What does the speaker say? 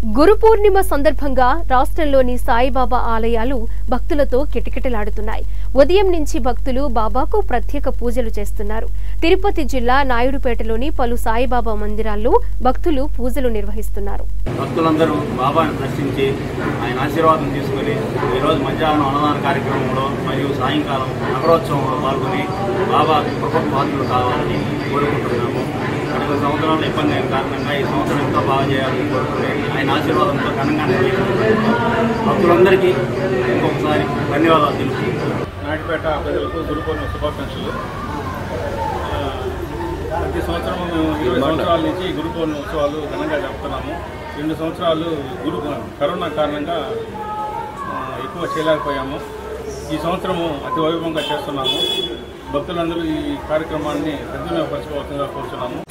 గురు పూర్ణిమ సందర్భంగా రాష్ట్రంలోని సాయిబాబా ఆలయాలు భక్తులతో కిటకిటలాడుతున్నాయి ఉదయం నుంచి భక్తులు బాబాకు ప్రత్యేక పూజలు చేస్తున్నారు తిరుపతి జిల్లా నాయుడుపేటలోని పలు సాయిబాబా మందిరాల్లో భక్తులు పూజలు నిర్వహిస్తున్నారు భక్తులందరూ బాబాని దర్శించి ఆయన ఆశీర్వాదం తీసుకొని ఈరోజు మధ్యాహ్నం అన్నదాన కార్యక్రమంలో మరియు సాయంకాలం నగరోత్సవంలో పాల్గొని బాబా కృప పాత్రలు కావాలని కోరుకుంటున్నాము గత సంవత్సరాల ఇబ్బంది అయిన కారణంగా ఈ సంవత్సరం ఇంకా బాగా చేయాలని కోరుకుని ఆయన ఆశీర్వాదంతో ఘనంగా నిర్వహిస్తున్నాము భక్తులందరికీ ఇంకొకసారి ధన్యవాదాలు తెలుపుతున్నాను నాటిపేట ప్రజలకు గురు పౌర్ణమి శుభాకాంక్షలు ఆ, ప్రతి సంవత్సరం మేము ఇరవై సంవత్సరాల నుంచి ఈ గురు పౌర్ణమి ఉత్సవాలు ఘనంగా జరుపుతున్నాము రెండు సంవత్సరాలు గురు కరోనా కారణంగా ఆ, ఎక్కువ చేయలేకపోయాము ఈ సంవత్సరము అతి వైభవంగా చేస్తున్నాము భక్తులందరూ ఈ కార్యక్రమాన్ని సద్వినియోగపరచుకోవాల్సిందిగా కోరుతున్నాము